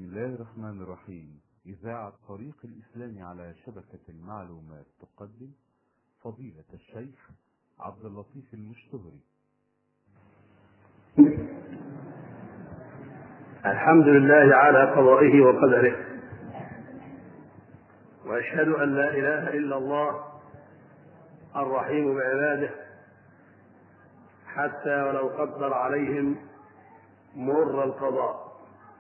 بسم الله الرحمن الرحيم إذاعة طريق الإسلام على شبكة المعلومات تقدم فضيلة الشيخ عبد اللطيف المشتهري الحمد لله على قضائه وقدره واشهد ان لا اله الا الله الرحيم بعباده حتى ولو قدر عليهم مر القضاء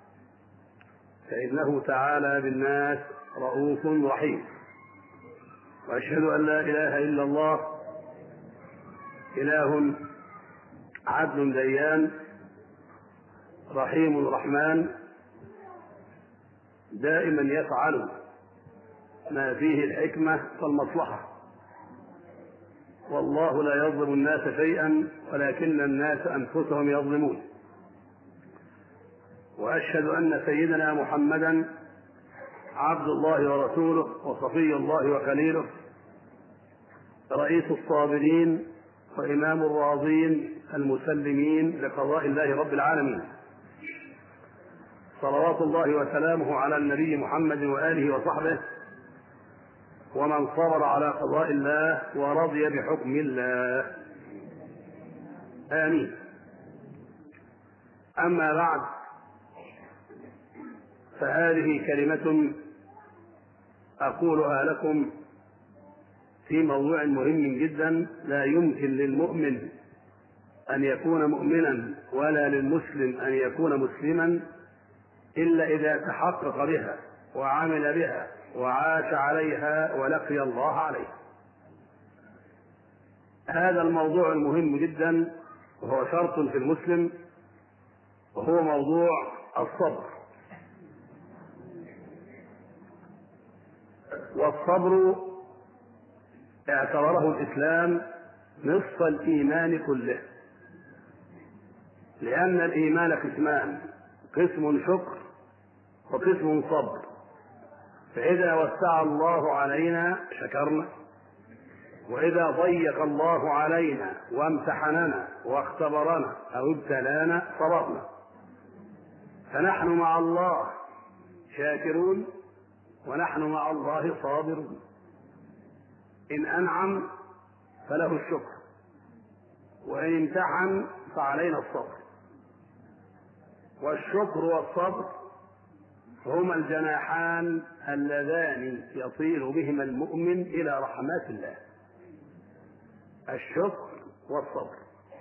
فانه تعالى بالناس رؤوف رحيم واشهد ان لا اله الا الله اله عدل ديان رحيم رحمن دائما يفعل ما فيه الحكمة والمصلحة والله لا يظلم الناس شيئا ولكن الناس أنفسهم يظلمون وأشهد أن سيدنا محمدا عبد الله ورسوله وصفي الله وخليله رئيس الصابرين وإمام الراضين المسلمين لقضاء الله رب العالمين صلوات الله وسلامه على النبي محمد واله وصحبه ومن صبر على قضاء الله ورضي بحكم الله امين اما بعد فهذه كلمه اقولها لكم في موضوع مهم جدا لا يمكن للمؤمن ان يكون مؤمنا ولا للمسلم ان يكون مسلما إلا إذا تحقق بها وعمل بها وعاش عليها ولقي الله عليها هذا الموضوع المهم جدا وهو شرط في المسلم وهو موضوع الصبر والصبر اعتبره الإسلام نصف الإيمان كله لأن الإيمان قسمان قسم شكر وقسم صبر فإذا وسع الله علينا شكرنا وإذا ضيق الله علينا وامتحننا واختبرنا أو ابتلانا صبرنا فنحن مع الله شاكرون ونحن مع الله صابرون إن أنعم فله الشكر وإن امتحن فعلينا الصبر والشكر والصبر هما الجناحان اللذان يطير بهما المؤمن الى رحمات الله الشكر والصبر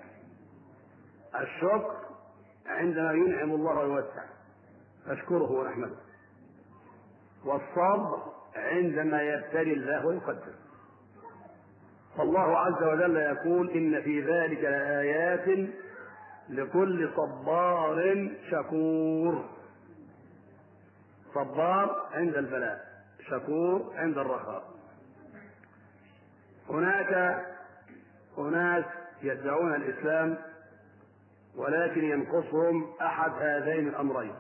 الشكر عندما ينعم الله ويوسع فاشكره ونحمده والصبر عندما يبتلي الله ويقدر فالله عز وجل يقول ان في ذلك لايات لكل صبار شكور صبار عند البلاء شكور عند الرخاء هناك أناس يدعون الإسلام ولكن ينقصهم أحد هذين الأمرين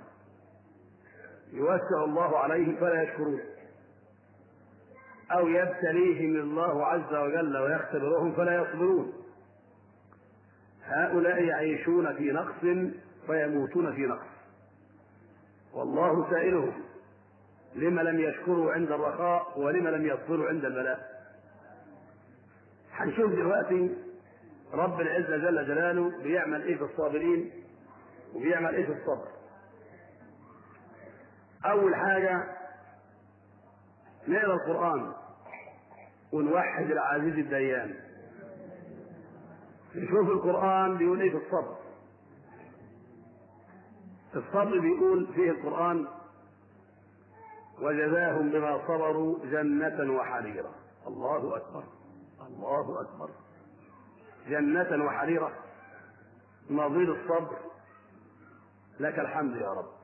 يوسع الله عليهم فلا يشكرون أو يبتليهم الله عز وجل ويختبرهم فلا يصبرون هؤلاء يعيشون في نقص فيموتون في نقص والله سائلهم لم لم يشكروا عند الرخاء ولم لم يصبروا عند البلاء هنشوف دلوقتي رب العزة جل جلاله بيعمل ايه في الصابرين وبيعمل ايه في الصبر اول حاجة نقرا القرآن ونوحد العزيز الديان نشوف القرآن بيقول ايه في الصبر في الصبر بيقول فيه القرآن وجزاهم بما صبروا جنة وحريرا الله أكبر الله أكبر جنة وحريرا نظير الصبر لك الحمد يا رب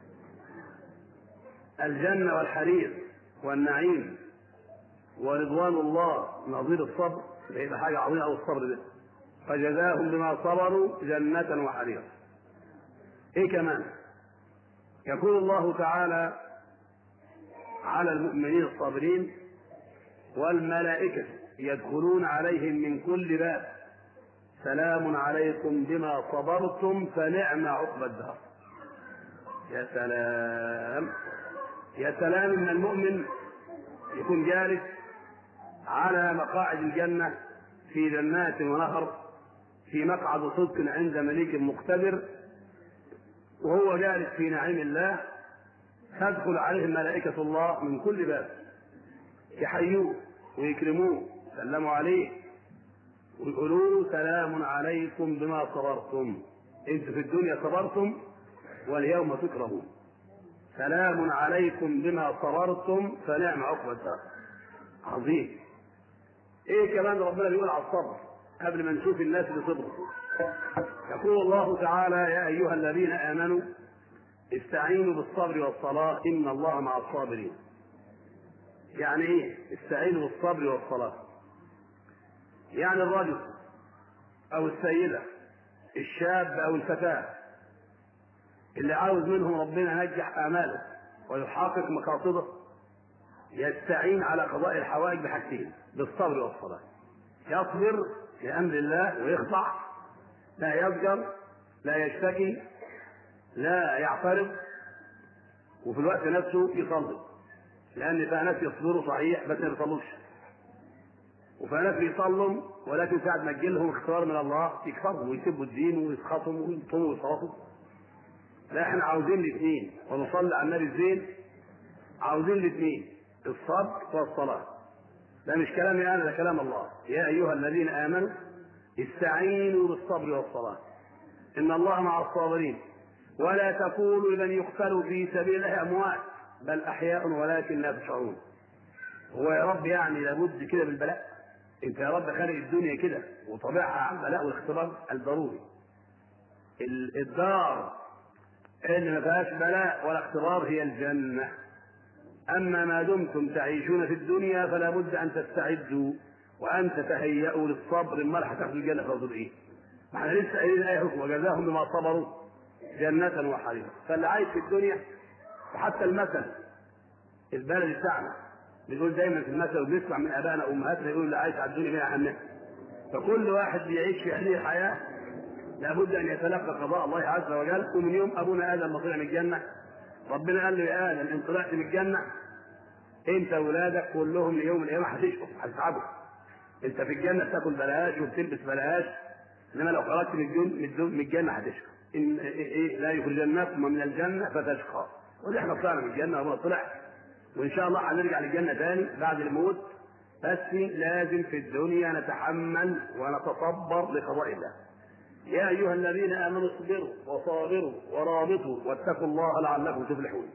الجنة والحرير والنعيم ورضوان الله نظير الصبر ده حاجة عظيمة أو الصبر ده فجزاهم بما صبروا جنة وحريرا ايه كمان يقول الله تعالى على المؤمنين الصابرين والملائكة يدخلون عليهم من كل باب سلام عليكم بما صبرتم فنعم عقبى الدار يا سلام يا سلام ان المؤمن يكون جالس على مقاعد الجنة في جنات ونهر في مقعد صدق عند مليك مقتدر وهو جالس في نعيم الله تدخل عليه ملائكة الله من كل باب يحيوه ويكرموه سلموا عليه ويقولوا له سلام عليكم بما صبرتم انتم في الدنيا صبرتم واليوم تكرمون سلام عليكم بما صبرتم فنعم عقبى الدار عظيم ايه كمان ربنا بيقول على الصبر قبل ما نشوف الناس اللي صبروا يقول الله تعالى يا ايها الذين امنوا استعينوا بالصبر والصلاه ان الله مع الصابرين يعني ايه استعينوا بالصبر والصلاه يعني الرجل او السيده الشاب او الفتاه اللي عاوز منهم ربنا ينجح اماله ويحقق مقاصده يستعين على قضاء الحوائج بحاجتين بالصبر والصلاه يصبر لامر الله ويخضع لا يضجر لا يشتكي لا يعترض وفي الوقت نفسه يصلي لان في ناس يصبروا صحيح بس ما بيصلوش وفي ناس بيصلوا ولكن ساعة ما تجيلهم اختيار من الله يكفروا ويسبوا الدين ويسخطوا وينطوا ويصرفوا لا احنا عاوزين الاثنين ونصلي على النبي الزين عاوزين الاثنين الصبر والصلاة ده مش كلامي انا ده كلام الله يا ايها الذين امنوا استعينوا بالصبر والصلاة ان الله مع الصابرين ولا تقولوا لمن يقتل في سبيل الله اموات بل احياء ولكن لا تشعرون هو يا رب يعني لابد كده بالبلاء انت يا رب خالق الدنيا كده وطبيعها على البلاء والاختبار الضروري الدار اللي ما فيهاش بلاء ولا اختبار هي الجنة أما ما دمتم تعيشون في الدنيا فلا بد أن تستعدوا وأن تتهيأوا للصبر أمال هتاخدوا الجنة فوز إيه؟ ما احنا لسه قايلين الآية حكم وجزاهم بما صبروا جنة وحريرا فاللي عايش في الدنيا وحتى المثل البلد بتاعنا بنقول دايما في المثل وبنسمع من ابائنا وامهاتنا يقولوا اللي عايش على الدنيا بيها حنان فكل واحد بيعيش في هذه الحياه لابد ان يتلقى قضاء الله عز وجل ومن يوم ابونا ادم ما طلع من الجنه ربنا قال له يا ادم ان طلعت من الجنه انت واولادك كلهم ليوم القيامه هتشقوا هتتعبوا انت في الجنه بتاكل بلاش وبتلبس بلاش انما لو خرجت من الجنه من الجنه هتشقى ان ايه لا يخرجنكم من الجنه فتشقى ودي احنا طلعنا من الجنه ربنا طلع وان شاء الله هنرجع للجنه تاني بعد الموت بس لازم في الدنيا نتحمل ونتصبر لقضاء الله يا ايها الذين امنوا اصبروا وصابروا ورابطوا واتقوا الله لعلكم تفلحون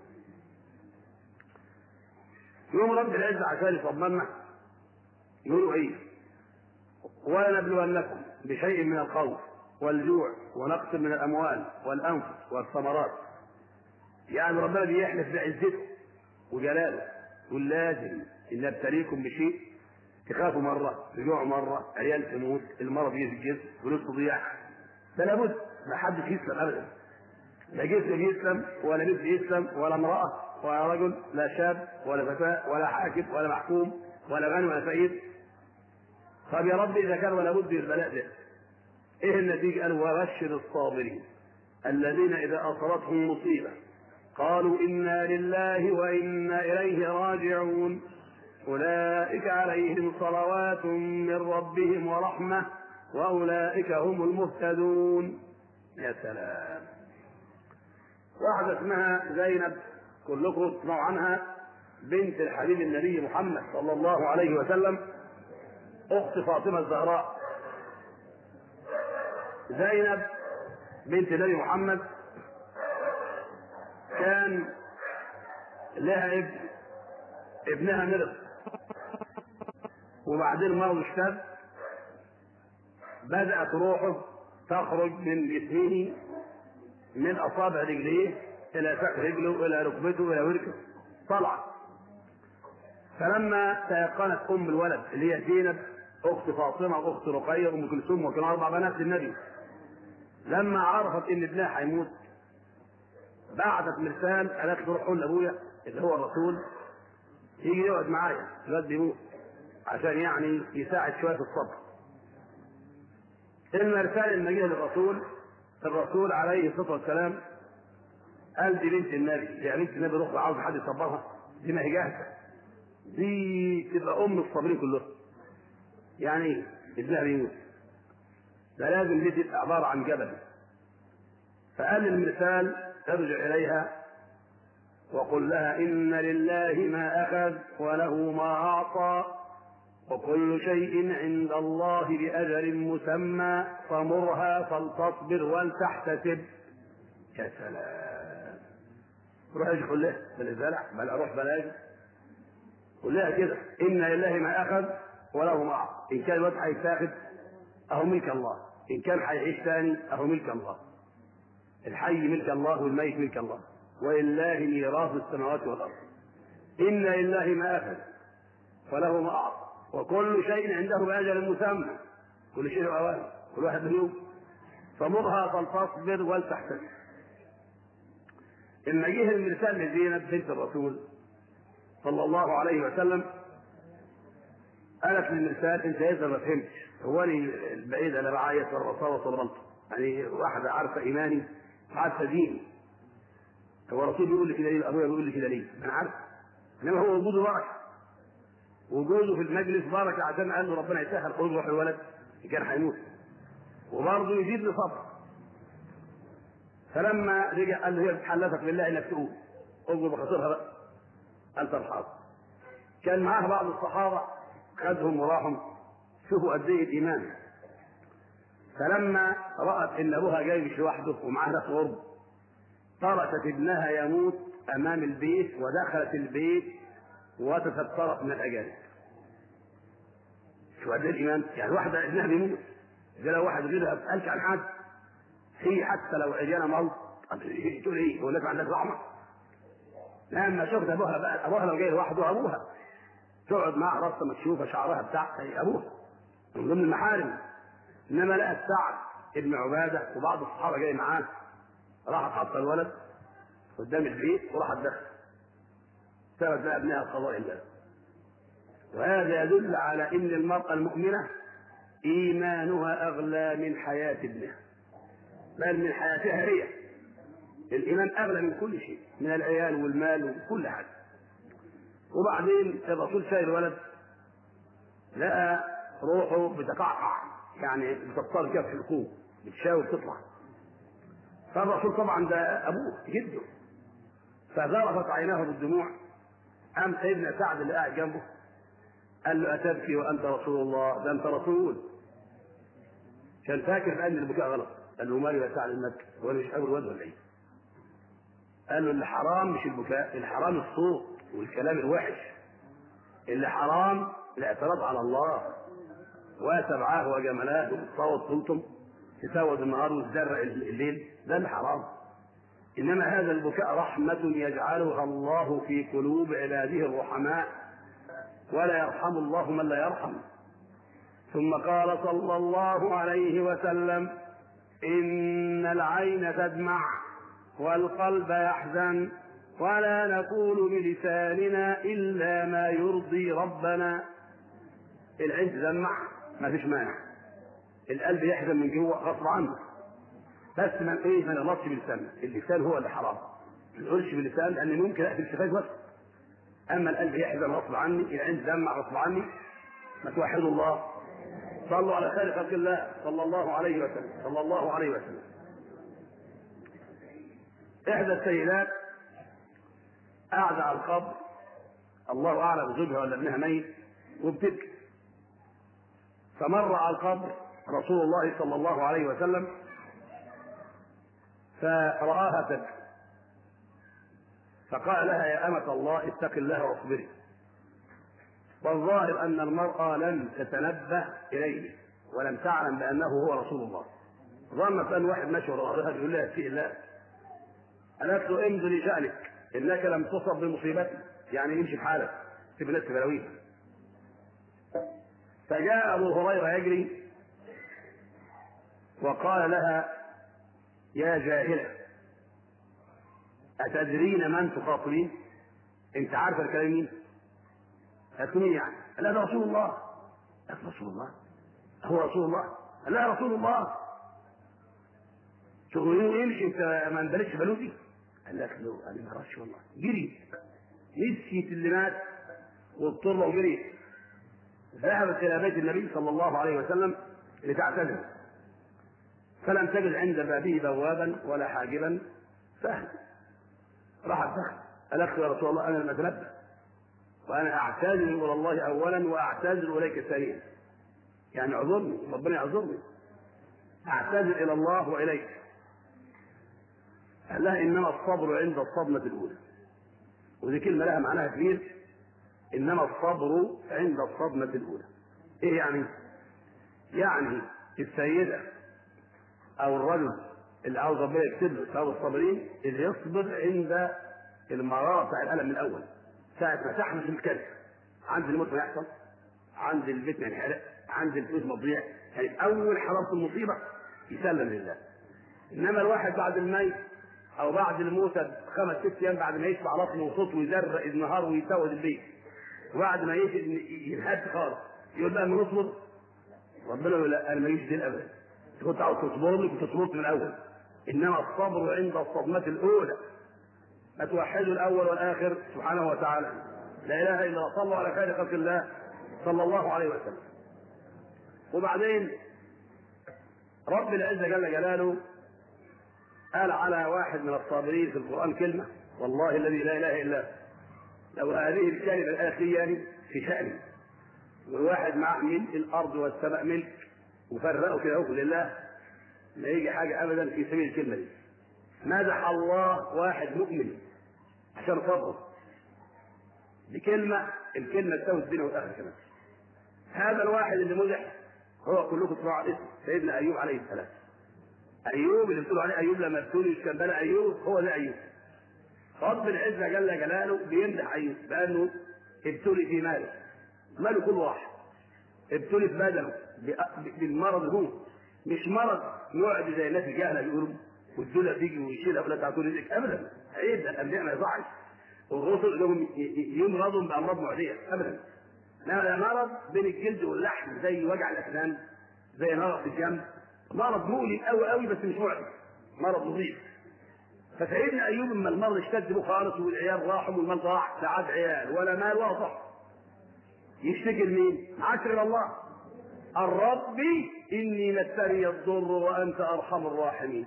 يوم رب العزه عشان يطمنا يقولوا ايه ولنبلونكم بشيء من الخوف والجوع ونقص من الاموال والانفس والثمرات يعني ربنا بيحلف بعزته وجلاله يقول لازم ان ابتليكم بشيء تخافوا مره تجوعوا مره عيال تموت المرض يجي في الجسم فلوس تضيع ده لابد ما حدش يسلم ابدا لا جسم يسلم ولا مثل يسلم ولا امراه ولا رجل لا شاب ولا فتاه ولا حاكم ولا محكوم ولا غني ولا فقير طب يا رب اذا كان ولا بد البلاء ده ايه النتيجه قال وبشر الصابرين الذين اذا اصابتهم مصيبه قالوا انا لله وانا اليه راجعون اولئك عليهم صلوات من ربهم ورحمه واولئك هم المهتدون يا سلام واحده اسمها زينب كلكم تسمعوا عنها بنت الحبيب النبي محمد صلى الله عليه وسلم اخت فاطمه الزهراء زينب بنت النبي محمد كان لها ابن ابنها مرض وبعدين مرض اشتد بدأت روحه تخرج من جسمه من أصابع رجليه إلى ساق رجله إلى ركبته إلى وركه طلع فلما تيقنت أم الولد اللي هي زينب أخت فاطمة وأخت رقية وأم كلثوم وكانوا أربع بنات للنبي لما عرفت إن ابنها هيموت بعتت مرسال قالت له روح قول لابويا اللي هو الرسول يجي يقعد معايا الواد بيموت عشان يعني يساعد شويه في الصبر المرسال لما جه للرسول الرسول عليه الصلاه والسلام قال دي بنت النبي دي بنت النبي روح عاوز حد يصبرها دي ما هي جاهزه دي تبقى ام الصابرين كلهم يعني ايه ابنها بيموت ده لازم دي تبقى عباره عن جبل فقال المثال ارجع اليها وقل لها ان لله ما اخذ وله ما اعطى وكل شيء عند الله باجل مسمى فمرها فلتصبر ولتحتسب يا سلام روح اجي قول لها بلا زرع بلا روح بلا اجي قول لها كده ان لله ما اخذ وله ما اعطى ان كان الوقت هيتاخد اهو ملك الله ان كان هيعيش ثاني اهو ملك الله الحي ملك الله والميت ملك الله ولله ميراث السماوات والارض ان لله ما اخذ وله ما اعطى وكل شيء عنده باجل مسمى كل شيء له اوان كل واحد له فمرها فلتصبر ولتحتسب لما جه المرسال لزينب بنت الرسول صلى الله عليه وسلم قالت للمرسال انت اذا ما فهمتش هو انا البعيد انا بعاية الرسول صلى الله يعني واحده عارفه ايماني عارفه ديني هو الرسول بيقول لي كده ليه ابويا بيقول لي كده ليه انا عارف انما هو وجوده بركه وجوده في المجلس بركه عشان قال له ربنا يسهل خروج روح الولد كان هيموت وبرضه يزيد لي صبر فلما رجع قال له هي بتحلفك بالله انك تقول اضرب بخاطرها بقى انت الحاضر كان معاه بعض الصحابه خدهم وراحوا شوفوا قد ايه الايمان فلما رات ان ابوها جاي مش لوحده ومعاه ناس غرب تركت ابنها يموت امام البيت ودخلت البيت وتسترت من الاجانب شو قد ايه الايمان يعني واحده ابنها بيموت ده لو واحد غيرها ما بتسالش عن حد هي حتى لو عريانه موت تقول ايه هو الناس عندك رحمه لما شفت ابوها بقى ابوها لو جاي لوحده ابوها تقعد معاه راسها مكشوفه شعرها بتاع زي ابوها من ضمن المحارم انما لقت سعد ابن عباده وبعض الصحابه جاي معاه راحت حاطه الولد قدام البيت وراحت دخل سبت بقى ابنها قضاء الله وهذا يدل على ان المراه المؤمنه ايمانها اغلى من حياه ابنها بل من حياتها هي الايمان اغلى من كل شيء من العيال والمال وكل حاجه وبعدين الرسول شايل الولد لقى روحه بتقعقع يعني بتضطر كده في الحكوم بتشاور تطلع فالرسول طبعا ده ابوه جده فذرفت عيناه بالدموع قام سيدنا سعد اللي قاعد جنبه قال له اتبكي وانت رسول الله ده انت رسول كان فاكر ان البكاء غلط قال له مالي يا سعد المكي هو مش ابو الواد ولا ايه؟ قال له اللي حرام مش البكاء الحرام الصوت والكلام الوحش اللي حرام الاعتراض على الله وسبعاه وجملاه وتصوت صوتهم تسود النهار وتزرع الليل ده اللي حرام انما هذا البكاء رحمه يجعلها الله في قلوب عباده الرحماء ولا يرحم الله من لا يرحم ثم قال صلى الله عليه وسلم ان العين تدمع والقلب يحزن ولا نقول بلساننا الا ما يرضي ربنا العين تدمع ما فيش مانع القلب يحزن من جوه غصب عنه بس من ايه ما نغلطش بلساننا اللسان هو اللي حرام ما نقولش باللسان لان ممكن اقفل الشفايف بس اما القلب يحزن غصب عني العين تدمع غصب عني ما توحدوا الله صلوا على خير خلق الله صلى الله عليه وسلم صلى الله عليه وسلم احدى السيدات قاعده على القبر الله اعلم زوجها ولا ابنها ميت وبتبكي فمر على القبر رسول الله صلى الله عليه وسلم فرآها تبكي فقال لها يا أمة الله اتق الله واصبري والظاهر أن المرأة لم تتنبه إليه ولم تعلم بأنه هو رسول الله ظنت أن واحد ماشي وراءها يقول لها اتقي الله قالت له امضي لشأنك إنك لم تصب بمصيبتي يعني امشي في حالك سيب الناس في بلاويها فجاء أبو هريرة يجري وقال لها يا جاهلة أتدرين من تخاطبين؟ أنت عارفة الكلام مين؟ قالت مين يعني؟ لا ده رسول الله قالت رسول الله هو رسول الله لا رسول الله شغلين يمشي انت ما اندلتش بلوتي قالت له قال ما اعرفش والله جري نسيت اللي مات واضطر وجري ذهبت الى بيت النبي صلى الله عليه وسلم لتعتذر فلم تجد عند بابه بوابا ولا حاجبا سهل راحت دخل قالت يا رسول الله انا لم اتنبه وانا اعتذر الى الله اولا واعتذر اليك ثانيا يعني اعذرني ربنا يعذرني اعتذر الى الله واليك قال لها انما الصبر عند الصدمه الاولى ودي كلمه لها معناها كبير انما الصبر عند الصدمه الاولى ايه يعني يعني السيده او الرجل اللي عاوز ربنا يكتب له ثواب الصابرين اللي يصبر عند المراره بتاع الالم الاول ساعه ما تحدث الكذب عند الموت ما يحصل عند البيت ما ينحرق عند الفلوس ما تضيع يعني اول حراره المصيبه يسلم لله انما الواحد بعد الميت او بعد الموت خمس ست ايام بعد ما يشبع لطمه وصوت ويزرق النهار ويسود البيت وبعد ما ينهد خالص يقول بقى من نصبر ربنا يقول لا انا ماليش دين ابدا كنت عاوز تصبر لي كنت تصبرت من الاول انما الصبر عند الصدمه الاولى ما توحدوا الاول والاخر سبحانه وتعالى لا اله الا الله صلوا على خير خلق الله صلى الله عليه وسلم وبعدين رب العزه جل جلاله قال على واحد من الصابرين في القران كلمه والله الذي لا اله الا هو لو هذه الكلمه الاخيره في شأنه والواحد معاه ملء الارض والسماء ملك وفرقوا كده لله لا يجي حاجه ابدا في سبيل الكلمه دي مدح الله واحد مؤمن عشان صبره بكلمه الكلمه تساوي الدنيا والاخره كمان هذا الواحد اللي مدح هو كلكم تسمعوا على اسمه سيدنا ايوب عليه السلام ايوب اللي بتقولوا عليه ايوب لما ابتلي كان بلا ايوب هو ده ايوب رب العزه جل جلاله بيمدح ايوب بانه ابتلي في ماله ماله كل واحد ابتلي في بدنه بالمرض هو مش مرض يقعد زي الناس الجهله يقولوا والدولة تيجي ويشيلها ولا تعطوا رزقك ابدا عيب ده الانبياء ما يصحش والرسل لهم يمرضوا بامراض معديه ابدا لا مرض بين الجلد واللحم زي وجع الاسنان زي مرض في الجنب مرض مؤلم قوي قوي بس مش معدي مرض نظيف فسيدنا ايوب اما المرض اشتد به خالص والعيال راحوا والمال راح لا عاد عيال ولا مال ولا صح يشتكي لمين؟ عشر الى الله الرب اني مسني الضر وانت ارحم الراحمين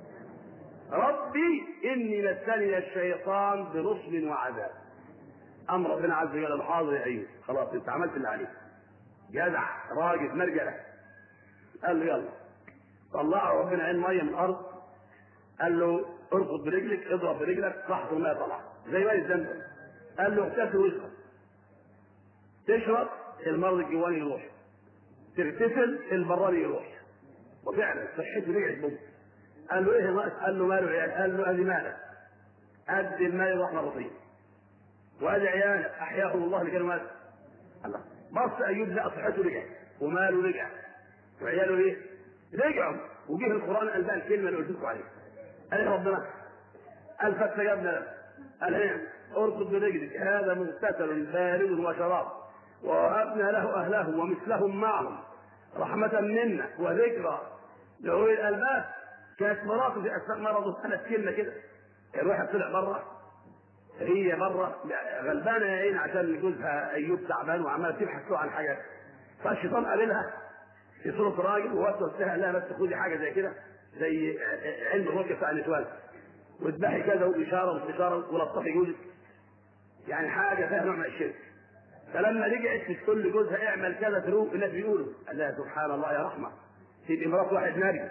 ربي اني مسني الشيطان بنصب وعذاب امر ربنا عز وجل حاضر يا ايوب خلاص انت عملت اللي عليك جدع راجل مرجله قال له يلا طلع ربنا عين ميه من الارض قال له ارفض برجلك اضرب برجلك لحظه الماء طلع زي ماء الزمزم قال له اغتسل واشرب تشرب المرض الجواني يروح تغتسل البراني يروح وفعلا صحته رجعت بوم قال له ايه الناقص؟ قال له ماله عيال قال له ادي مالك قد المال يروح مرتين وادي عيالك احياهم الله اللي كانوا ماتوا الله بص ايوب لا صحته رجعت وماله رجع وعياله ايه؟ رجعوا وجه القران قال بقى الكلمه اللي قلت لكم عليها قال إيه ربنا قال فاستجبنا له قال ايه؟ اركض برجلك هذا مغتسل بارد وشراب ووهبنا له اهله ومثلهم معهم رحمة منا وذكرى لأولي الألباب كانت مراته في أثناء مرضه قالت كلمة كده الواحد طلع بره هي بره غلبانة يا عين عشان جوزها أيوب تعبان وعمالة تبحث له عن حاجات فالشيطان قابلها في صورة راجل ووسوس لها قال لها بس خدي حاجة زي كده زي علم الرقية بتاع النسوان واذبحي كذا وإشارة واستشارة ولطفي جوزك يعني حاجة فيها نوع من الشرك فلما رجعت بتقول لجوزها اعمل كذا تروح الناس بيقولوا قال لها سبحان الله يا رحمه تبقى مرات واحد نبي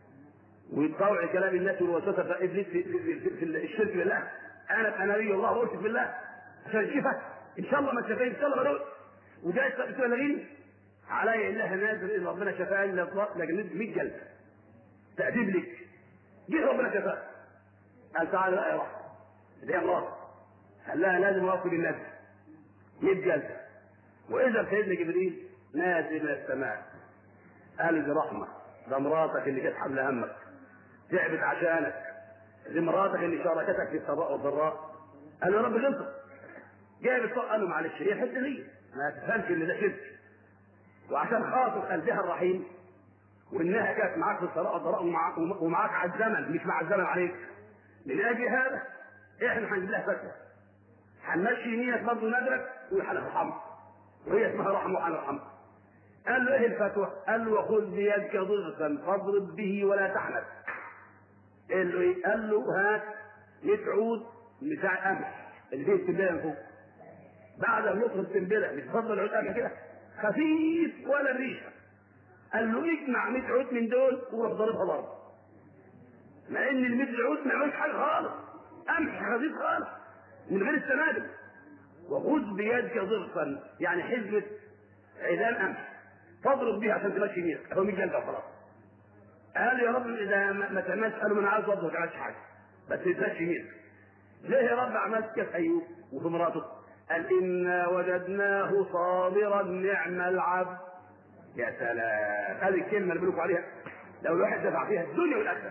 ويطوع كلام الناس والوسوسه ابليس في, في, في, في الشرك بالله انا انا نبي الله وارث بالله عشان الشفاء ان شاء الله ما تشفاني ان شاء الله بدوت وجاي بتقول لغيني علي انها نازل ان ربنا شفاني لكن 100 جلد تأديب لك جه ربنا شفاه قال تعالى بقى يا رحمه دي الله قال لها لازم اوفي بالنبي 100 جلدة وإذا سيدنا جبريل نازل من السماء قال دي رحمة ده مراتك اللي كانت حمل همك تعبت عشانك دي مراتك اللي شاركتك في السراء والضراء قال له يا رب غلطت جاي بالصوت قال له معلش هي حته ليه ما تفهمش ان ده شرك وعشان خاطر قلبها الرحيم وانها كانت معاك في السراء والضراء ومعاك على الزمن مش مع الزمن عليك من اجل هذا احنا هنجيب لها فتوى هنمشي يمينك برضه ندرك وهنرحمك وهي اسمها رحمه وهنرحمك قال له ايه الفتوى؟ قال له وخذ بيدك ضغطا فاضرب به ولا تحنث قال له ايه؟ قال له هات 100 عود بتاع قمح اللي فيه السنبله من فوق بعد ما يخرج السنبله مش فضل العود قمح كده خفيف ولا الريشه قال له اجمع 100 عود من دول وروح ضاربها ضرب مع ان ال 100 عود ما يعملوش حاجه خالص قمح خفيف خالص من غير السنابل وخذ بيدك ضغطا يعني حزمه عيدان قمح فاضرب بيها عشان تمشي يمينك هو 100 جلده وخلاص قال يا رب اذا ما ما تعملش قالوا ما انا عايز اضرب ما تعملش حاجه بس تمشي يمينك ليه يا رب عملت كيف ايوب وفي مراته قال انا وجدناه صابرا نعم العبد يا سلام هذه الكلمه اللي بيقولوا عليها لو الواحد دفع فيها الدنيا والاخره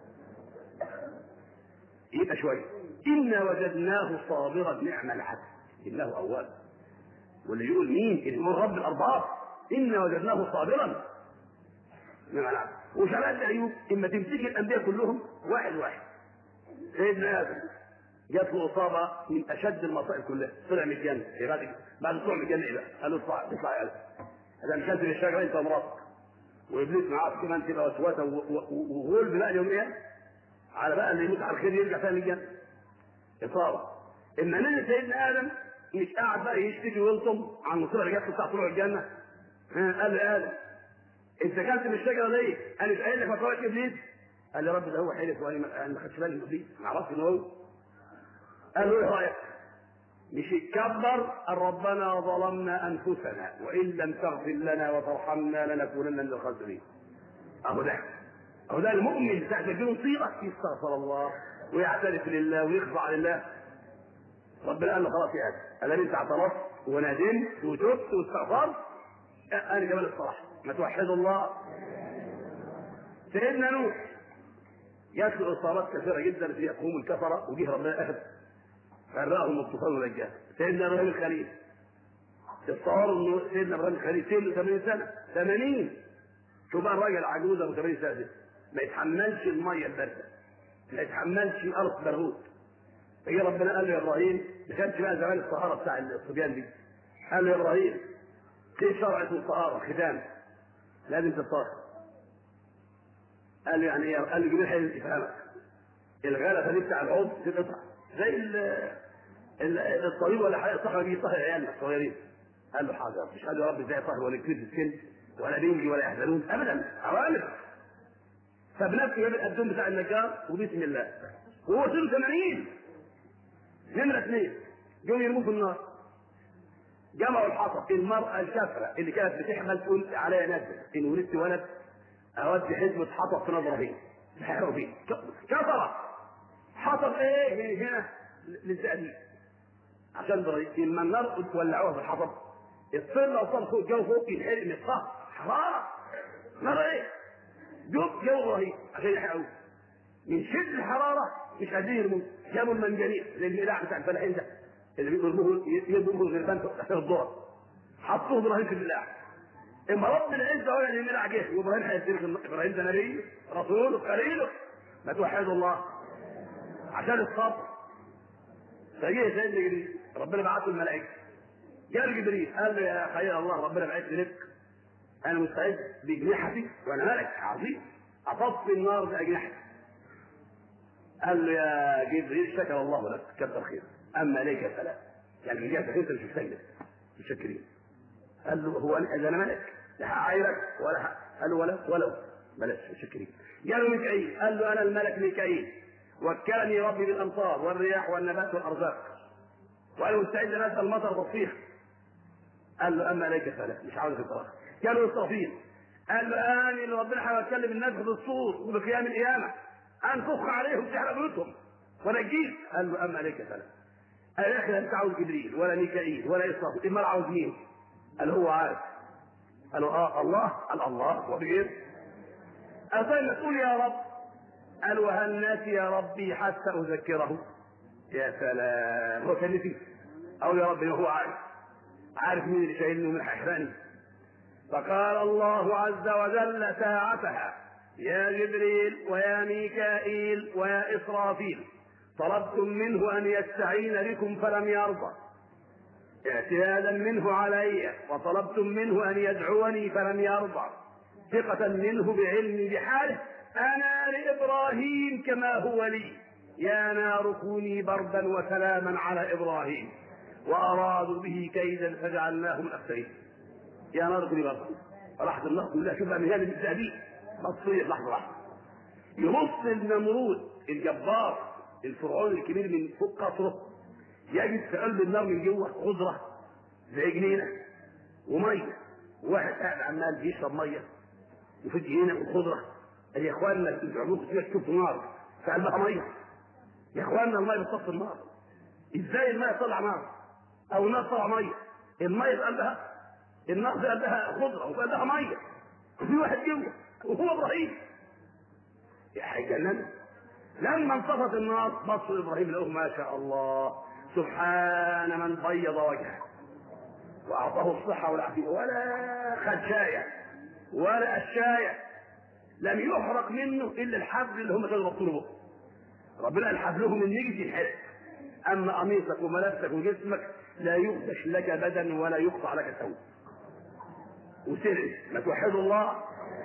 يبقى شويه انا وجدناه صابرا نعم العبد انه اواب واللي يقول مين اللي يقول رب الارباب انا وجدناه صابرا نعم العبد وشباب ايوب اما تمسك الانبياء كلهم واحد واحد سيدنا ادم جات له اصابه من اشد المصائب كلها طلع من الجنه في بعد بعد طلوع من الجنه ايه بقى؟ قال له اطلع اطلع يا ادم اذا مشيت من الشجره انت ومراتك وابليس معاك كمان كده وسوسه وغلب بقى اليوم ايه؟ على بقى اللي يموت على الخير يرجع تاني الجنه اصابه اما نزل سيدنا ادم مش قاعد بقى يشتكي ويلطم عن المصيبه اللي جات له بتاع طلوع الجنه ها، قال له يا ادم انت كلت من الشجره ليه؟ قال لي قايل لك مطلعك ابليس قال لي رب ده هو حلف وانا ما أنا ما خدتش بالي من ابليس ما اعرفش ان هو قال له ايه رايك؟ مش يتكبر قال ربنا ظلمنا انفسنا وان لم تغفر لنا وترحمنا لنكونن من الخاسرين. اهو ده اهو ده المؤمن ساعة ما تجيله مصيبه يستغفر الله ويعترف لله ويخضع لله. ربنا قال له خلاص يا ادم ادام انت اعترفت وندمت وتبت واستغفرت انا جبل الصراحه ما توحد الله سيدنا نوح جات له اصابات كثيره جدا في قوم الكفره وجه ربنا اخذ فرقهم الطوفان ونجاه سيدنا ابراهيم الخليل تصوروا انه سيدنا ابراهيم الخليل سنه 80 سنه 80 شوف بقى الراجل عجوز ابو 80 سنه ده ما يتحملش الميه البارده ما يتحملش ارض برغوت فجي ربنا قال له يا ابراهيم ما كانش بقى زمان الطهاره بتاع الصبيان دي قال له يا ابراهيم في شرع اسمه الطهاره ختان لازم تطهر قال له يعني ايه؟ قال له جبريل حلو يفهمك الغلفه دي بتاع العضو تتقطع زي ال ال- الطبيب ولا حاجه صح بيجي يطهر عيالنا الصغيرين قال له حاضر مش قال له يا رب ازاي يطهر ولا كبير في السن ولا بينجي ولا يحزنون ابدا اوامر فبنفسه جاب القدوم بتاع النجار وبسم الله وهو سنه 80 نمره اثنين جم يرموه في النار جمعوا الحطب المرأة الكافرة اللي كانت بتحمل تقول عليها نزل إن ولدت ولد أودي حزمة حطب في نظر فيه سحروا فيه كفرة حطب إيه من هنا للزقازيق عشان ضريب لما النار ولعوها في الحطب الطير لو صار فوق الجو فوق ينحرق من القهر حرارة نار إيه؟ جو جو رهيب عشان يحرقوه من شد الحرارة مش قادرين يرموه جابوا المنجنيق زي الملاح بتاع الفلاحين ده اللي بيضربوه يضربوه الغربان تحت الظهر حطوه ابراهيم في الملاح اما رب العزه ولا الملاح جه وابراهيم هيدير ابراهيم ده نبي رسول خليله ما توحدوا الله عشان الصبر فجه سيدنا جبريل ربنا بعت له الملائكه جاء جبريل قال له يا خليل الله ربنا بعثني لك انا مستعد باجنحتي وانا ملك عظيم اطفي النار باجنحتي قال له يا جبريل شكر الله لك كتر خير اما اليك فلا يعني من جهتك انت مش مستجد متشكرين قال له هو انا إذا انا ملك لا هعايرك ولا ح... قال له ولا ولو بلاش متشكرين قال له ميكائيل قال له انا الملك ميكائيل وكلني ربي بالامطار والرياح والنبات والارزاق وانا مستعد لنزل المطر بطيخ قال له اما اليك فلا مش عاوز الطلاق قال له اسرافيل قال له اني اللي ربنا هيتكلم الناس بالصور وبقيام القيامه انفخ عليهم تحرق بيوتهم ونجيك قال له اما اليك فلا قال يا اخي لا انت عاوز جبريل ولا ميكائيل ولا اسرافيل امال عاوز مين؟ قال هو عارف قال له اه الله قال الله وبغير قال طيب ما تقول يا رب قال وهل ناسي يا ربي حتى اذكره يا سلام هو كان نسي او يا ربي هو عارف عارف مين اللي شايلني ومين هيحرقني فقال الله عز وجل ساعتها يا جبريل ويا ميكائيل ويا إسرافيل طلبتم منه أن يستعين بكم فلم يرضى اعتيادا منه علي وطلبتم منه أن يدعوني فلم يرضى ثقة منه بعلمي بحاله أنا لإبراهيم كما هو لي يا نار كوني بردا وسلاما على إبراهيم وأرادوا به كيدا فجعلناهم الأخسرين يا نار كوني بردا لحظة النار كلها شوف من هذه التأديب مصرية لحظة لحظة يبص النمرود الجبار الفرعون الكبير من فوق قصره يجد في قلب النار من جوه خضرة زي جنينة ومية واحد قاعد عمال بيشرب مية وفي جنينة وخضرة قال يا اخوانا انتوا عمركم كده تشوفوا نار في قلبها مية يا اخوانا المية بتصفي النار ازاي المية تطلع نار او النار تطلع مية المية في قلبها النار في قلبها خضرة وفي قلبها مية وفي واحد جوه وهو ابراهيم يا حاجة لما انطفت النار بصوا ابراهيم لقوه ما شاء الله سبحان من بيض وجهه واعطاه الصحه والعافيه ولا خدشايه ولا الشايه لم يحرق منه الا الحبل اللي هم كانوا ربطوا له ربنا قال حبلهم النجس ينحرق اما قميصك وملابسك وجسمك لا يخدش لك بدن ولا يقطع لك ثوب وسر ما توحد الله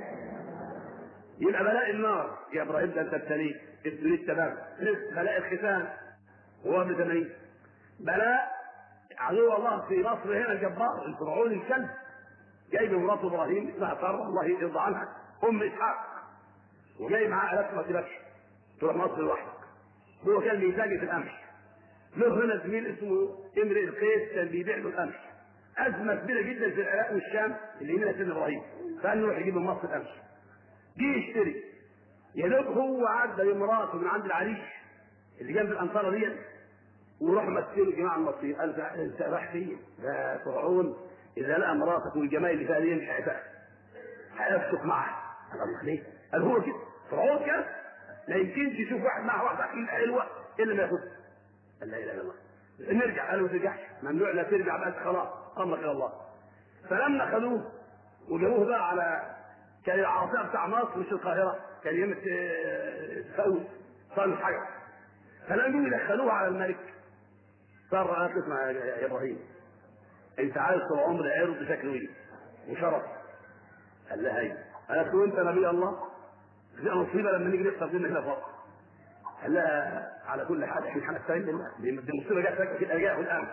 يبقى بلاء النار يا ابراهيم ده انت ابتليت ابتليت تمام بلاء الختان هو ابن 80 بلاء عدو الله في مصر هنا الجبار الفرعون الكلب جايب مراته ابراهيم اسمها ساره الله يرضى عنها ام اسحاق وجاي معاه الاف ما تبكش تروح مصر لوحدك هو كان بيتاجر في القمح له هنا زميل اسمه امرئ القيس كان بيبيع له القمح ازمه كبيره جدا في العراق والشام اللي يمينها سيدنا ابراهيم فقال له روح يجيب من مصر القمح جه يشتري يا دوب هو عدى بمراته من عند العريش اللي جنب الانصاره دي وراح مثلوا الجماعه المصريين قال انت رايح فين؟ ده فرعون اذا لقى مراتك والجمال اللي فيها دي مش هيفهم هيفسق معها قال الله ليه؟ قال هو كده فرعون كده لا يمكنش يشوف واحد معه واحده حلوه الا ما ياخدها قال لا اله الا الله نرجع قال ما ترجعش ممنوع لا ترجع بقى خلاص امرك الى الله فلما خدوه وجابوه بقى على كان العاصمه بتاع مصر مش القاهره كان يوم فوز صار حاجه فلما يدخلوه على الملك صار قالت اسمع يا ابراهيم انت عايز طول عمر عرض شكله ايه وشرف قال لها ايوه قالت له انت نبي الله دي مصيبه لما نيجي نفطر فينا هنا فوق قال لها على كل حال احنا هنستعين بالله دي مصيبه جت فجاه في الارجاء والامن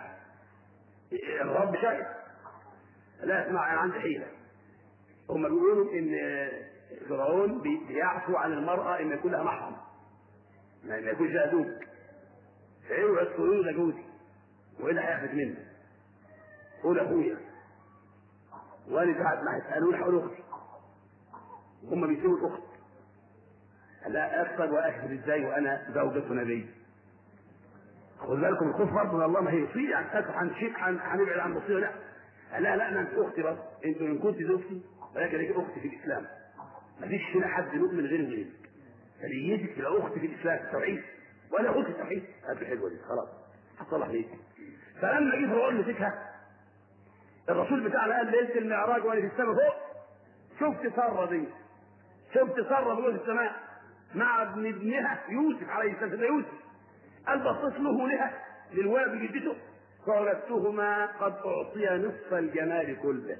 الرب شاهد لا اسمع انا عندي حيله هم بيقولوا ان فرعون بيعفو عن المراه ان يكون لها محرم ما يكونش لها زوج فاوعى تقولوا ده جوزي والا هياخد مني قول اخويا وانا ساعات ما هيسالوني هقول اختي هم بيسيبوا الاخت لا اكتب واكذب ازاي وانا زوجة نبي خد بالكم الخوف برضه من الله ما هي مصيبه يعني هنشيك هنبعد عن مصيبه لا لا لا انا انت اختي بس انت ان كنت زوجتي ولكن ليك اختي في الاسلام مفيش هنا حد مؤمن غير غيرك فنيتك تبقى اختي في الاسلام التوحيد وانا اخوك في التوحيد هات الحلوه دي خلاص هتصلح ليك فلما جه فرعون مسكها الرسول بتاعنا قال ليله المعراج وانا في السماء فوق شفت ساره دي شفت ساره فوق في السماء مع ابن ابنها يوسف عليه السلام سيدنا يوسف قال بصيت له لها للولد بجدته فوجدتهما قد اعطي نصف الجمال كله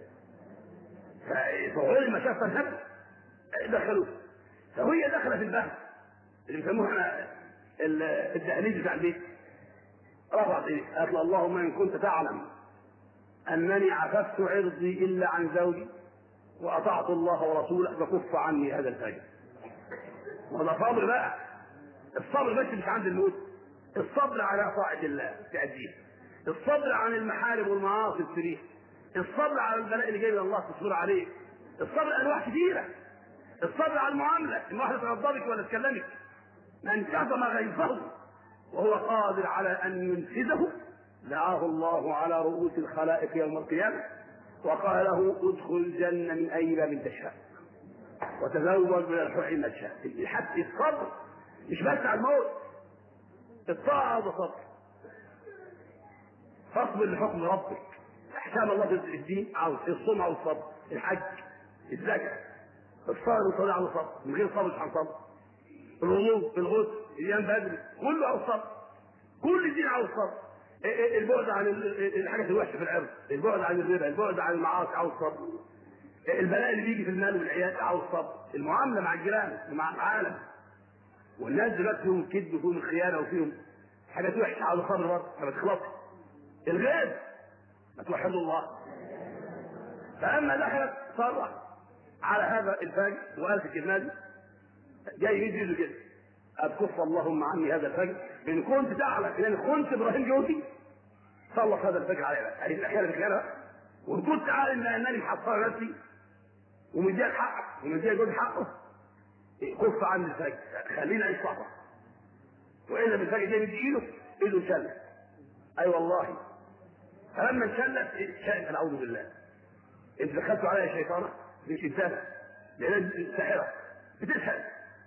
ففرعون لما شاف الهب دخلوه فهي دخلت في البحر اللي بيسموه احنا الدهليز بتاع البيت رفعت ايدي قالت له اللهم ان كنت تعلم انني عففت عرضي الا عن زوجي واطعت الله ورسوله فكف عني هذا الفجر وده صبر بقى الصبر بس مش عند الموت الصبر على طاعة الله تأديه الصبر عن المحارم والمعاصي السريح الصبر على البلاء اللي جاي من الله تصبر عليه الصبر انواع كثيره الصبر على المعامله ان واحده تغضبك ولا تكلمك من كظم غيظه وهو قادر على ان ينفذه دعاه الله على رؤوس الخلائق يوم القيامه وقال له ادخل الجنه من اي باب تشاء وتزوج من الحور ما تشاء حتى الصبر مش بس على الموت الطاعه هذا صبر فاصبر لحكم ربك احكام الله في الدين عاوز الصوم عاوز الصبر الحج الزكاه الصبر والصلاه عاوز الصبر من غير صبر مش هنصبر الوضوء الغسل الايام بدري كله عاوز صبر كل الدين عاوز صبر البعد عن الحاجات الوحشه في العرض البعد عن الربا البعد عن المعاصي عاوز صبر البلاء اللي بيجي في المال والعيال عاوز صبر المعامله مع الجيران ومع العالم والناس دلوقتي فيهم الكذب وفيهم الخيانه وفيهم حاجات وحشه عاوز صبر برضه ما تخلصش الغيب ما توحدوا الله فاما دخلت صرح على هذا الفجر وقال في النادي جاي يجي كده أكف اللهم عني هذا الفجر إن كنت تعلم إن كنت إبراهيم جوزي صلى هذا الفجر على هذه الأحيان بخيرها وإن كنت عالم أنني محصر نفسي ومديك حقك ومديك جوزي حقه كف عني الفجر خلينا نعيش صحبة وإذا بالفجر جاي يدي إيده إيده انشلت أي أيوة والله فلما انشلت شاءت نعوذ بالله انت دخلتوا عليها شيطانة مش انسانة لأنها ساحرة بتسحر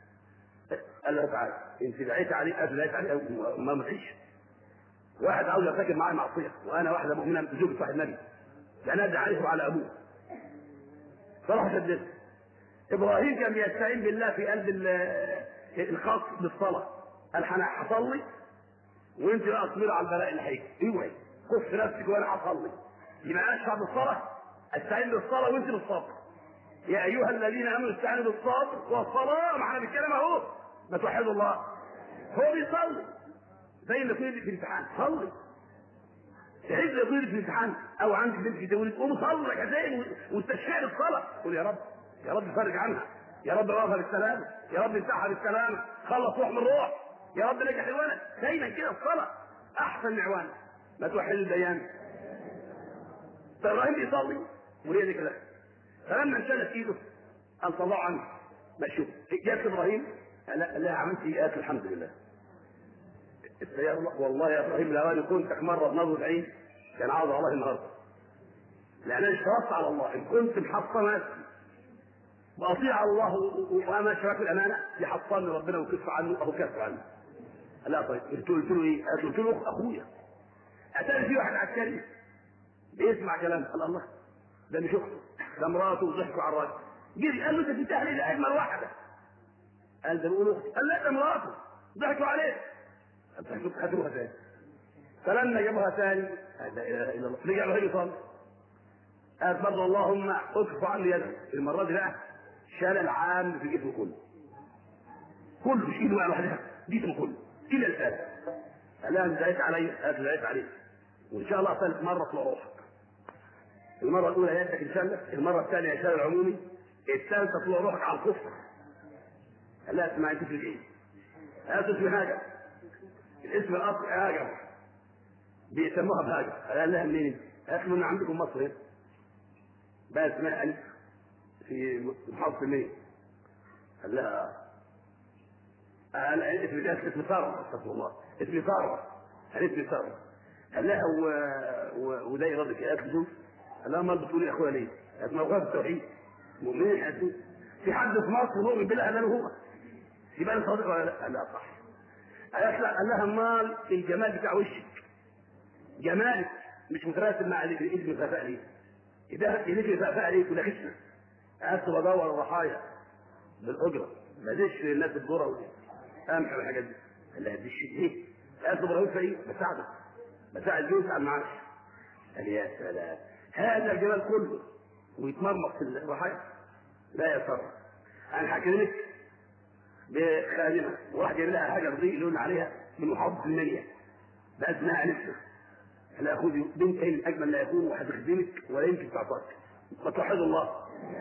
قال له تعالى انت دعيت عليه قال دعيت عليه ما مفيش واحد عاوز يرتكب معايا معصيه وانا واحده مؤمنه زوجة واحد نبي لا ندعي عليه وعلى ابوه فراح شددت ابراهيم كان بيستعين بالله في قلب الخاص بالصلاه قال انا هصلي وانت بقى اصبري على البلاء اللي هيجي اوعي كف نفسك وانا هصلي يبقى اشفع بالصلاه استعين بالصلاه وانت بالصبر يا ايها الذين امنوا استعينوا بالصبر والصلاه معنا بالكلام اهو ما توحدوا الله هو بيصلي زي اللي يقول في الامتحان صلي تحس يقول في الامتحان او عندك بنت في تقول قوم صلي ركعتين واستشفع الصلاه قول يا رب يا رب فرج عنها يا رب وقفها بالسلام يا رب انتحها بالسلام خلص روح من روح يا رب نجح الولد دايما كده الصلاه احسن معوان ما توحد الديان فابراهيم بيصلي وهي دي كده فلما انشلت ايده قال طلعوا عنه مشوا جاءت ابراهيم قال لا لا عملت ايات الحمد لله يا الله والله يا ابراهيم لو انا كنتك مره بنظره عين كان عاوز الله النهارده لان انا اشترطت على الله ان كنت محصن نفسي واطيع الله وانا اشرك الامانه يحصلني ربنا ويكف عنه او كف عنه لا طيب قلت له قلت له ايه؟ قلت له اخويا اتاني في واحد عسكري بيسمع كلام قال الله ده مش اخته ده مراته وضحكوا على الراجل جري قال له انت في تهليل اجمل واحده قال ده بيقول اختي قال لا ده مراته ضحكوا عليه قال خدوها تاني فلما جابوها تاني قال لا اله الا الله رجع له يصلي قال برضه اللهم اكف عني يدك المره دي بقى شال العام في جسمه كله كله مش ايده بقى لوحدها جسمه كله الى الان قال لها انت دعيت علي قالت دعيت عليك وان شاء الله ثالث مره طلع روحك المره الاولى يدك ان شاء الله المره الثانيه شال العمومي الثالثه طلع روحك على الكفر قال لها اسمعي تفرق ايه؟ قالت اسمي هاجر الاسم الاصلي هاجر بيسموها بهاجر قال لها منين؟ قالت له من عندكم مصر هنا بقى اسمها الف في محافظه المنيا قال لها قال اسم ده اسم ثروه استغفر الله اسم ثروه قال اسم ثروه قال لها و... و... وده يرضك قالت له قال لها امال بتقولي اخويا ليه؟ قالت ما هو التوحيد مؤمنين حاسين في حد في مصر مؤمن بالله قال له هو يبقى انت صادق ولا لا؟ قال لا صح قالت لا قال لها امال الجمال بتاع وشك جمالك مش متراسم مع الاسم الخفاء ليه اذا الاسم الخفاء ليه ولا خشنه قعدت بدور الضحايا بالاجره ما ديش الناس الذره امشي الحاجات دي قال لها دي ايه؟ قالت له ابراهيم فايه؟ بساعده بساعد جوز على المعاش قال يا سلام هذا الجمال كله ويتمرمط في الضحايا لا يا ساره انا هكلمك بخادمه وراح جايب لها حاجه رضي لون عليها من محافظه المنيا ده اسمها انسه لا خذي بنت اجمل لا يكون وهتخدمك ولا يمكن تعطاك وتوحد الله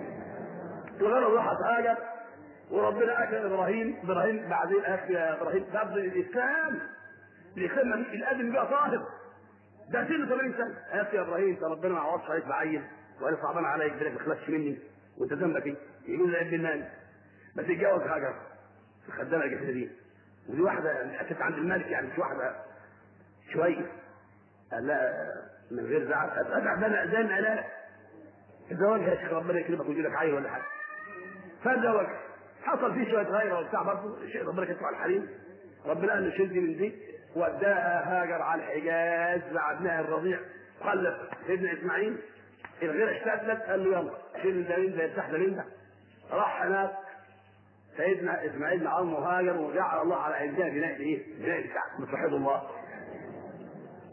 الغرض راحت هاجر وربنا اكرم ابراهيم ابراهيم بعدين اخ يا ابراهيم قبل الاسلام الاسلام الادم بقى طاهر ده سن 80 سنه يا ابراهيم انت ربنا ما عوضش عليك بعين وانا صعبان عليك بالك ما تخلصش مني وانت ذنبك ايه؟ يقول لي ابن المال بس اتجوز هاجر الخدامه الجسديه دي ودي واحده اتت عند الملك يعني مش واحده شويه قال لا من غير زعل ادعى ده انا زي ما لا الزواج يا شيخ ربنا يكرمك ويجي لك عيل ولا حاجه فالزواج حصل فيه شويه غيره وبتاع برضه شيء ربنا كتب على الحريم ربنا قال له شيل دي من دي وداها هاجر على الحجاز مع ابنها الرضيع خلف سيدنا اسماعيل الغير اشتدت قال له يلا شيل ده من ده يفتح ده من ده راح هناك سيدنا اسماعيل مع امه هاجر وجعل الله على عندها بناء ايه؟ بناء الكعبه متوحد الله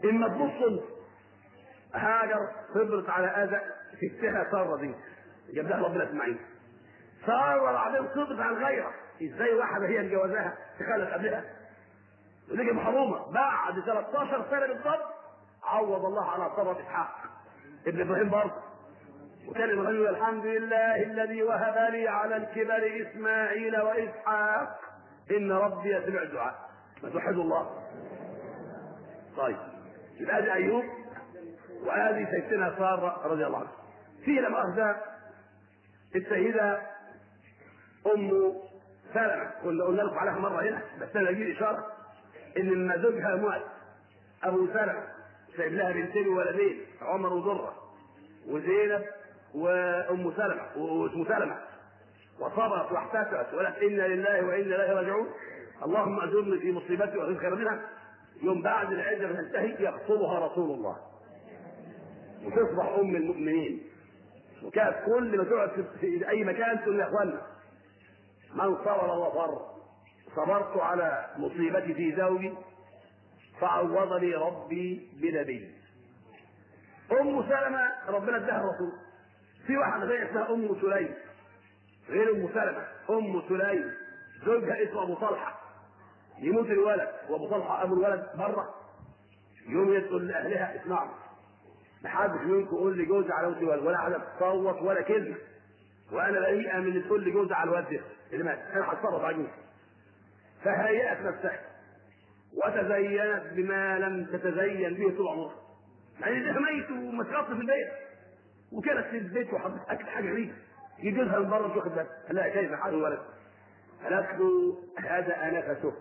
اما تبص انت هاجر صبرت على اذى ستها ساره دي جاب لها ربنا اسماعيل ساره بعدين صبرت على الغيره ازاي واحده هي مجوزاها تخلف قبلها ونجي محرومه بعد 13 سنه بالضبط عوض الله على صبر اسحاق ابن ابراهيم برضه وكان ابراهيم يقول الحمد لله الذي وهب لي على الكبر اسماعيل واسحاق ان ربي سمع الدعاء ما توحدوا الله طيب يبقى ادي ايوب وهذه سيدتنا ساره رضي الله عنها في لم اخذ السيده ام سلمه كنا قلنا لكم عليها مره هنا بس انا اجيب اشاره ان لما زوجها مات ابو سلمه سايب لها بنتين وولدين عمر وزره وزينب وام سلمه واسمه سلمه وصبرت واحتسبت وقالت انا لله وانا اليه راجعون اللهم اجرني في مصيبتي واخذ خير منها يوم بعد العده ما تنتهي يخطبها رسول الله وتصبح ام المؤمنين وكانت كل ما تقعد في اي مكان تقول يا اخوانا من صبر وصر صبرت على مصيبتي في زوجي فعوضني ربي بنبي ام سلمه ربنا اداها الرسول في واحده زي اسمها ام سليم غير ام سلمه ام سليم زوجها اسمه ابو طلحه يموت الولد وابو طلحه ابو الولد بره يوم يدخل لاهلها اسمعوا ما حدش منكم يقول لي جوزي على موت الولد ولا حد تصوت ولا كلمه وانا بريئه من اللي تقول لي جوزي على الولد ده اللي مات انا هتصرف على جوزي فهيأت نفسها وتزينت بما لم تتزين به طول عمرها يعني ده ميت ومتغطى في البيت وكانت في البيت وحطت اكل حاجه غريبه يجي لها من بره مش واخد بالها لا كيف حال الولد قالت له هذا انفته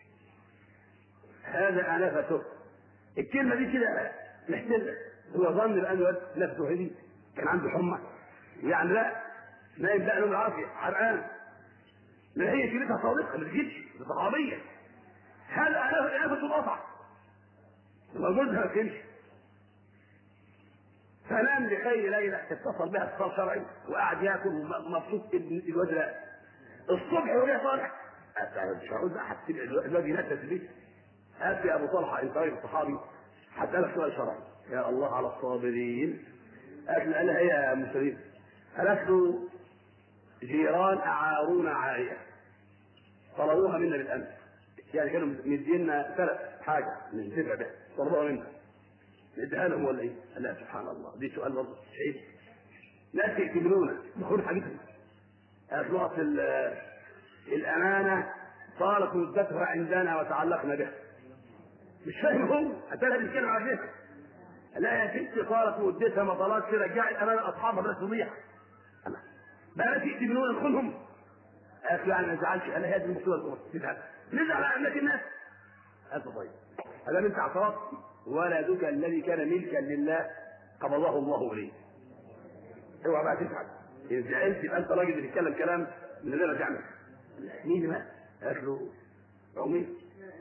هذا انفته الكلمه دي كده محتله هو ظن بان الولد نفسه هدي كان عنده حمى يعني لا نايم بقى له العافيه حرقان لا هي كلمتها صادقه ما تجيبش صحابيه هذا انفته القطع لما جوزها ما تمشي فنام لخير ليلة اتصل بها اتصال شرعي وقعد ياكل ومبسوط ابن الواد لا الصبح وهي طالع مش هقول بقى حتى الواد ينفذ البيت هات يا ابو طلحه انت راجل صحابي هسالك سؤال شرعي يا الله على الصابرين قالت قال لها ايه يا ام سليم قالت له جيران اعارونا عاريه طلبوها منا بالامس يعني كانوا مدينا ثلاث حاجه مش دفع بها طلبوها منا نديها لهم ولا ايه؟ لا سبحان الله دي سؤال برضه شيء ناس يعتبرونا بخور حاجتهم اطلقت الامانه طالت مدتها عندنا وتعلقنا بها مش فاهم هو حتى لا بيتكلم على ذلك لا يا ستي طالت مدتها ما طالتش رجعت امانه اصحابها بس تضيع بقى تقتلون نخونهم قالت له يعني ما تزعلش انا هذه المصيبه تزعل نزعل على املاك الناس قالت طيب هذا انت اعترفت ولدك الذي كان ملكا لله قبضه الله اليه اوعى بقى تفعل ان زعلت يبقى انت راجل بتتكلم كلام من غير ما تعمل مين بقى؟ قالت له عمير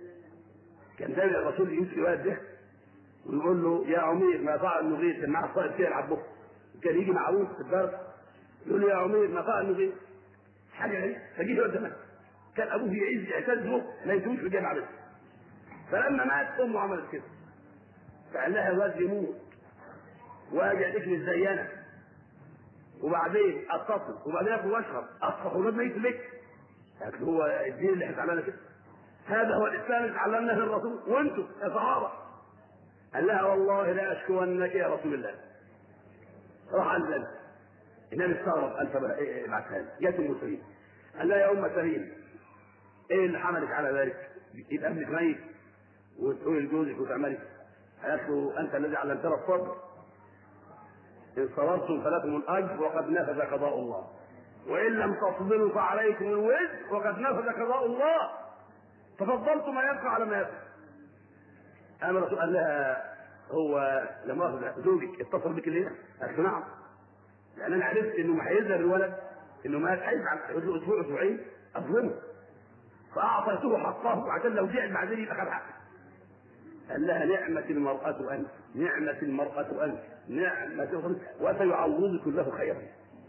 كان دايما الرسول يمسك الولد ده ويقول له يا عمير ما فعل النغير كان معاه صائد كده يلعب به كان يجي معروف في الدرس يقول له يا عمير ما فعل النغير حاجه غريبه فجيه الولد ده كان ابوه يعز يعتز به ما يتوش في الجامعه بس فلما مات امه عملت كده فقال لها الواد يموت واجي اديك مزينه وبعدين اتصل وبعدين اكل واشرب اصفح والواد ميت لك قالت هو الدين اللي احنا اتعلمنا كده هذا هو الاسلام اللي علمناه الرسول وانتم يا صحابه قال لها والله لا اشكونك يا رسول الله راح عند ذلك النبي استغرب قال طب ابعتها لي جت المسلمين قال لها يا ام سليم ايه اللي حملك على ذلك؟ يبقى ابنك ميت وتقولي لجوزك وتعملي قالت له انت الذي علمتنا الصبر ان صبرتم فلكم الاجر وقد نفذ قضاء الله وان لم تصبروا فعليكم الوزر وقد نفذ قضاء الله تفضلت ما يبقى على ما يبقى اما الرسول قال لها هو لما اخذ زوجك اتصل بك الليله قالت له نعم لان انا عرفت انه ما هيزعل الولد انه مات هيزعل هيقول له اسبوع اسبوعين اظلمه فاعطيته حقه عشان لو زعل بعدين يبقى خد حقه قال لها نعمة المرأة أنت نعمة المرأة أنت نعمة وسيعوضك الله خيرا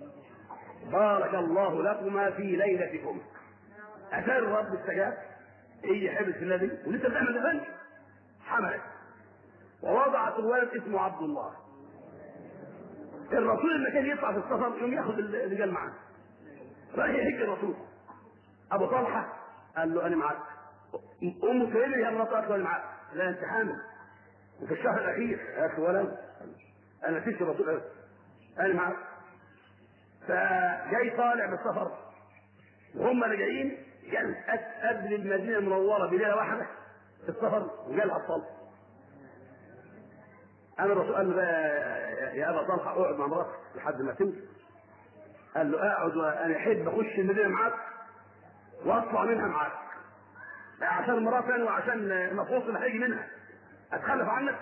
بارك الله لكما في ليلتكم أتى الرب استجاب هي حبس في الذي ولسه بتعمل دفنش حملت ووضعت الولد اسمه عبد الله الرسول لما كان يطلع في السفر يوم ياخذ الرجال معاه راح يحج الرسول ابو طلحه قال له انا معاك ام سليمه هي مرات قالت له انا معاك لا انت حامل وفي الشهر الاخير يا اخي ولد انا فيش الرسول انا معاك فجاي طالع بالسفر وهم راجعين كان قبل المدينه المنوره بليله واحده في السفر وجالها الطلق انا الرسول قال له بقى يا ابا طلحه اقعد مع مراتك لحد ما تمشي قال له اقعد وانا احب اخش المدينه معاك واطلع منها معاك عشان مراتي وعشان المفروض اللي هيجي منها اتخلف عنك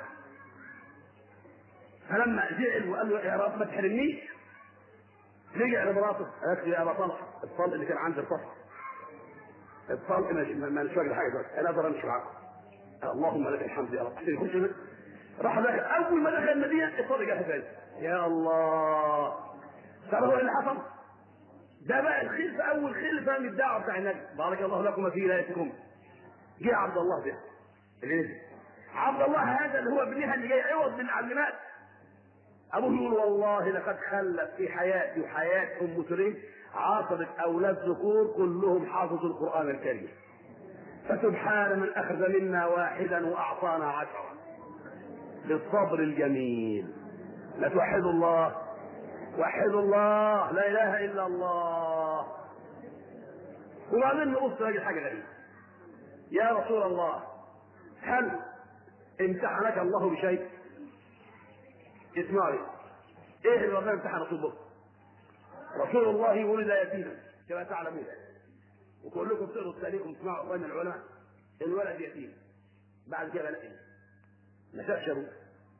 فلما زعل وقال له يا رب ما تحرمنيش رجع لمراته قالت له يا ابا طلحه الطلق اللي كان عندي ارتفع الطلق مش ما مش واجد حاجه دلوقتي انا اقدر امشي معاك اللهم لك الحمد يا رب عشان يخش راح دخل اول ما دخل المدينه الطلق جه ثاني يا الله تعرفوا ايه اللي حصل؟ ده بقى الخلف اول خلفه من الدعوه بتاع النبي بارك الله لكم في ولايتكم جه عبد الله ده اللي نزل عبد الله هذا اللي هو ابنها اللي جاي عوض بالعلمات ابوه يقول والله لقد خلف في حياتي وحياه ام سليم عاصرت اولاد ذكور كلهم حافظوا القران الكريم فسبحان من اخذ منا واحدا واعطانا عشرا بالصبر الجميل لا توحدوا الله وحدوا الله لا اله الا الله وبعدين نبص نلاقي حاجه غريبه يا رسول الله هل امتحنك الله بشيء اسمعي ايه اللي ربنا امتحن رسول الله رسول الله ولد يتيما كما تعلمون وكلكم تقروا التاريخ وتسمعوا بين العلماء الولد يتيم بعد كده لقي ما شافش ابوه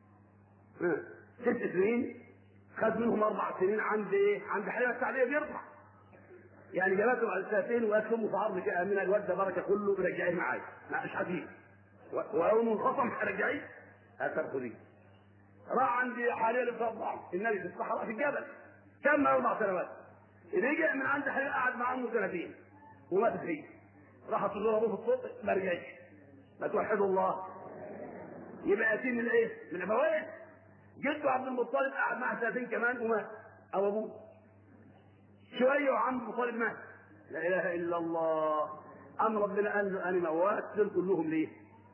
ست سنين خد منهم اربع سنين عند ايه؟ عند حليمه السعديه بيرضع. يعني جابته على سنتين وقالت امه في عرض كده من الواد ده بركه كله رجعيه معايا. لا مش هتيجي. ولو انخصم هرجعيه هتاخديه. راح عند حاليا اللي بترضع النبي في الصحراء في الجبل. كم اربع سنوات. رجع من عند حليمه قعد مع امه سنتين وماتت هي. راح تزور ابوه في الصوت ما رجعش. ما توحدوا الله. يبقى يتيم من ايه؟ من ابويه. جده عبد المطلب قعد معه سنتين كمان ومات او ابوه شويه وعم المطلب مات لا اله الا الله ام ربنا قال له انا موات دول كلهم ليه؟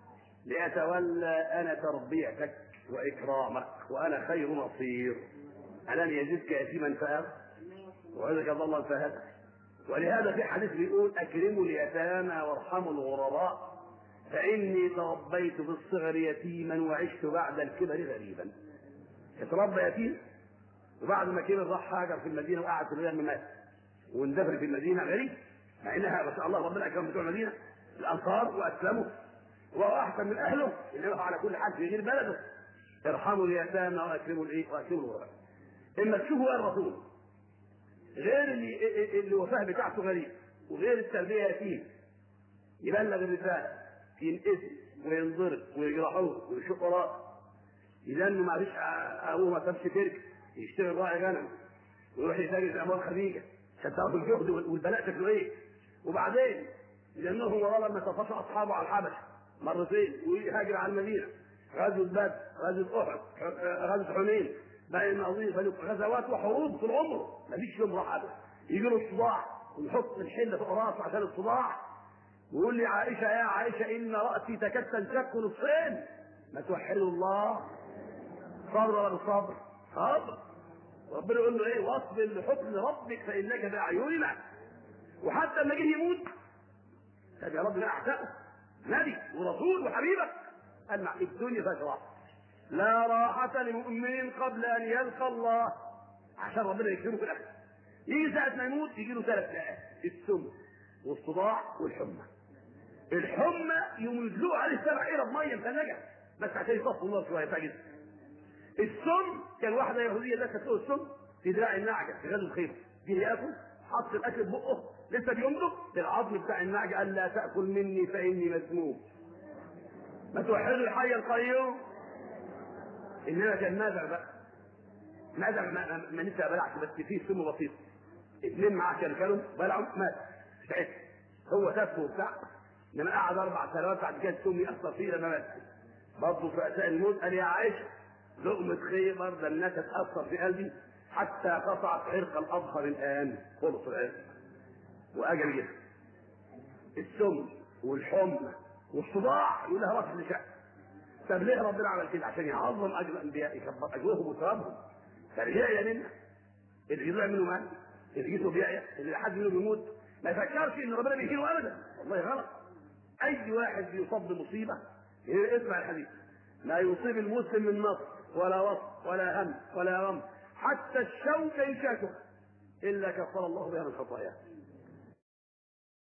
لاتولى انا تربيتك واكرامك وانا خير نصير الم يجدك يتيما فاغ وعزك الله فهدى ولهذا في حديث بيقول اكرموا اليتامى وارحموا الغرباء فاني تربيت في الصغر يتيما وعشت بعد الكبر غريبا اتربى يتيم وبعد ما كبر راح هاجر في المدينه وقعد في المدينه مات واندفن في المدينه غريب مع انها ما شاء الله ربنا اكرم بتوع المدينه الانصار واسلموا وهو احسن من اهله اللي يقف على كل حال في غير بلده ارحموا اليتامى واكرموا الايه واكرموا الغرباء اما تشوفوا الرسول غير اللي اللي وفاه بتاعته غريب وغير التربيه يتيم يبلغ الرساله ينقسم وينضرب ويجرحوه ويشق راسه اذا انه ما فيش ابوه ما سابش ترك يشتغل راعي غنم ويروح يتاجر في اموال خديجه عشان تعرفوا الجهد والبلاء شكله ايه وبعدين لانه والله لما تفشى اصحابه على الحبشه مرتين ويهاجر على المدينه غزوه بدر غزوه احد غزوه حنين بين النظير غزوات وحروب طول عمره ما فيش يوم راح ابدا يجي له الصداع ويحط الحله فوق راسه عشان الصداع ويقول لي عائشه يا عائشه ان راسي تكاد تنشق نصفين ما توحدوا الله صبر ولا صبر صبر ربنا يقول له ايه واصبر لحكم ربك فانك باعيننا وحتى لما جه يموت طب يا رب لا اعتقه نبي ورسول وحبيبك قال مع الدنيا فيها راحه لا راحة لمؤمن قبل أن يلقى الله عشان ربنا يكرمه في الآخرة يجي ساعة ما يموت يجي له ثلاث دقائق السم والصداع والحمى الحمى يوم يدلوه عليه سبع عيرة بمية مثلجة بس عشان يصفوا الله شوية بتاع جسمه السم كان واحدة يهودية ده كانت السم في دراع النعجة في غزوة خيبر جه ياكل حط الاكل في بقه لسه بيمضغ العظم بتاع النعجة قال لا تاكل مني فاني مسموم ما توحدوا الحي القيوم انما كان نازع بقى نازع ما, ما لسه بلعش بس فيه سم بسيط اثنين معاه كانوا كانوا بلعوا مات ساعتها هو تفه وبتاع انما قعد اربع سنوات بعد كده السم ياثر فيه لما مات برضه في أثناء الموت قال يا عائشة لقمة خيبر ده انها تتأثر في قلبي حتى قطعت عرق الأظهر الآن خلص العرق وأجل جه السم والحمى والصداع يقول لها راس لشأن طب ليه ربنا عمل كده عشان يعظم اجر الانبياء يكبر اجرهم وثوابهم فالرجاء منا اللي يضيع منه مال اللي جسمه بيعيا اللي حد منه بيموت ما يفكرش ان ربنا بيهينه ابدا والله غلط اي واحد بيصاب بمصيبه اسمع الحديث لا يصيب المسلم من نصر ولا وصف ولا هم ولا غم حتى الشوكه يشاكه الا كفر الله بها من خطاياه